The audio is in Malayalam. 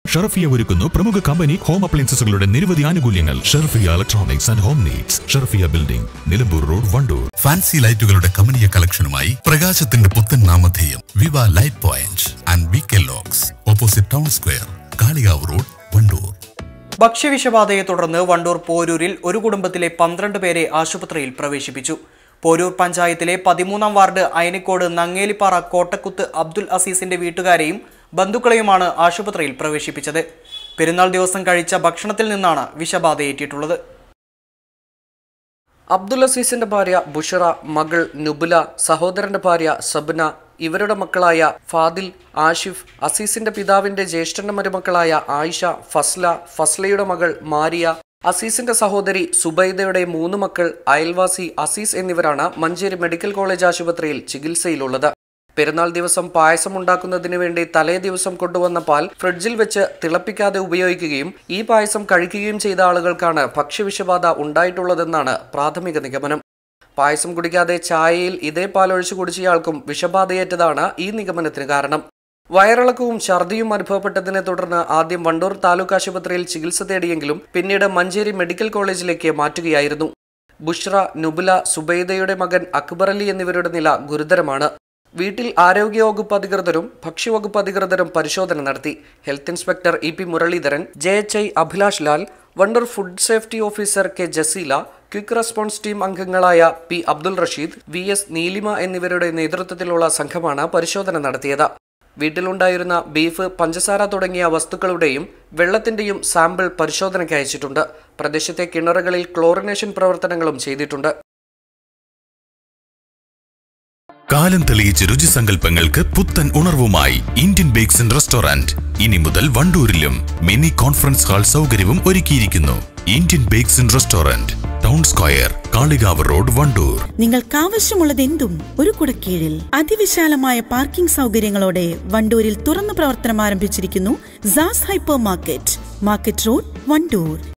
ഷർഫിയ ഒരുക്കുന്നു പ്രമുഖ കമ്പനി ഹോം അപ്ലയൻസസുകളുടെ നിരവധി ആനുകൂല്യങ്ങൾ Sharfiya electronics and home needs Sharfiya building Nilambur road Wandoor fancy ലൈറ്റുകളുടെ കമനീയ കളക്ഷനുമായി പ്രകാശത്തിന്റെ പുത്തൻ നാമധേയം Viva light point and V K locks opposite town square Kalikavu road Wandoor ഭക്ഷ്യവിഷബാധയെ തുടർന്ന് വണ്ടൂർ പോരൂരിൽ ഒരു കുടുംബത്തിലെ പന്ത്രണ്ട് പേരെ ആശുപത്രിയിൽ പ്രവേശിപ്പിച്ചു പോരൂർ പഞ്ചായത്തിലെ പതിമൂന്നാം വാർഡ് അയനിക്കോട് നങ്ങേലിപ്പാറ കോട്ടക്കുത്ത് അബ്ദുൽ അസീസിന്റെ വീട്ടുകാരെയും ബന്ധുക്കളെയുമാണ് ആശുപത്രിയിൽ പ്രവേശിപ്പിച്ചത് പെരുന്നാൾ ദിവസം കഴിച്ച ഭക്ഷണത്തിൽ നിന്നാണ് വിഷബാധയേറ്റിട്ടുള്ളത് അബ്ദുൽ അസീസിന്റെ ഭാര്യ ബുഷറ മകൾ നുബുല സഹോദരന്റെ ഭാര്യ സബ്ന ഇവരുടെ മക്കളായ ഫാദിൽ ആഷിഫ് അസീസിന്റെ പിതാവിന്റെ ജ്യേഷ്ഠന്റെ മരുമക്കളായ ആയിഷ ഫസ്ല ഫസ്ലയുടെ മകൾ മാരിയ അസീസിന്റെ സഹോദരി സുബൈദയുടെ മൂന്ന് മക്കൾ അയൽവാസി അസീസ് എന്നിവരാണ് മഞ്ചേരി മെഡിക്കൽ കോളേജ് ആശുപത്രിയിൽ ചികിത്സയിലുള്ളത് പെരുന്നാൾ ദിവസം പായസം ഉണ്ടാക്കുന്നതിന് വേണ്ടി തലേ ദിവസം കൊണ്ടുവന്ന പാൽ ഫ്രിഡ്ജിൽ വെച്ച് തിളപ്പിക്കാതെ ഉപയോഗിക്കുകയും ഈ പായസം കഴിക്കുകയും ചെയ്ത ആളുകൾക്കാണ് ഭക്ഷ്യവിഷബാധ ഉണ്ടായിട്ടുള്ളതെന്നാണ് പ്രാഥമിക നിഗമനം പായസം കുടിക്കാതെ ചായയിൽ ഇതേ പാലൊഴിച്ചു കുടിച്ചയാൾക്കും വിഷബാധയേറ്റതാണ് ഈ നിഗമനത്തിന് കാരണം വയറിളക്കവും ഛർദിയും അനുഭവപ്പെട്ടതിനെ തുടർന്ന് ആദ്യം വണ്ടൂർ താലൂക്ക് ആശുപത്രിയിൽ ചികിത്സ തേടിയെങ്കിലും പിന്നീട് മഞ്ചേരി മെഡിക്കൽ കോളേജിലേക്ക് മാറ്റുകയായിരുന്നു ബുഷ്ര നുബുല സുബൈദയുടെ മകൻ അക്ബർ അലി എന്നിവരുടെ നില ഗുരുതരമാണ് വീട്ടിൽ ആരോഗ്യവകുപ്പ് അധികൃതരും ഭക്ഷ്യവകുപ്പ് അധികൃതരും പരിശോധന നടത്തി health inspector E P Muraleedharan J H I Abhilash Lal Wandoor food safety officer K Jaseela quick response team അംഗങ്ങളായ P Abdul Rasheed V S Neelima എന്നിവരുടെ നേതൃത്വത്തിലുള്ള സംഘമാണ് പരിശോധന നടത്തിയത് വീട്ടിലുണ്ടായിരുന്ന ബീഫ് പഞ്ചസാര തുടങ്ങിയ വസ്തുക്കളുടെയും വെള്ളത്തിന്റെയും സാമ്പിൾ പരിശോധനയ്ക്ക് അയച്ചിട്ടുണ്ട് പ്രദേശത്തെ കിണറുകളിൽ ക്ലോറിനേഷൻ പ്രവർത്തനങ്ങളും ചെയ്തിട്ടുണ്ട് കാലം തെളിയിച്ച രുചിസങ്കല്പങ്ങൾക്ക് പുത്തൻ ഉണർവുമായി ഇന്ത്യൻ ബേക്സ് ആൻഡ് റെസ്റ്റോറന്റ് ഇനി മുതൽ വണ്ടൂരിലും മിനി കോൺഫറൻസ് ഹാൾ സൗകര്യവും ഒരുക്കിയിരിക്കുന്നു Indian bakes and restaurant town square Kalikavu road Wandoor നിങ്ങൾക്കാവശ്യമുള്ളതെന്തും ഒരു കുടക്കീഴിൽ അതിവിശാലമായ പാർക്കിംഗ് സൗകര്യങ്ങളോടെ വണ്ടൂരിൽ തുറന്നു പ്രവർത്തനം ആരംഭിച്ചിരിക്കുന്നു Saas hyper market market road Wandoor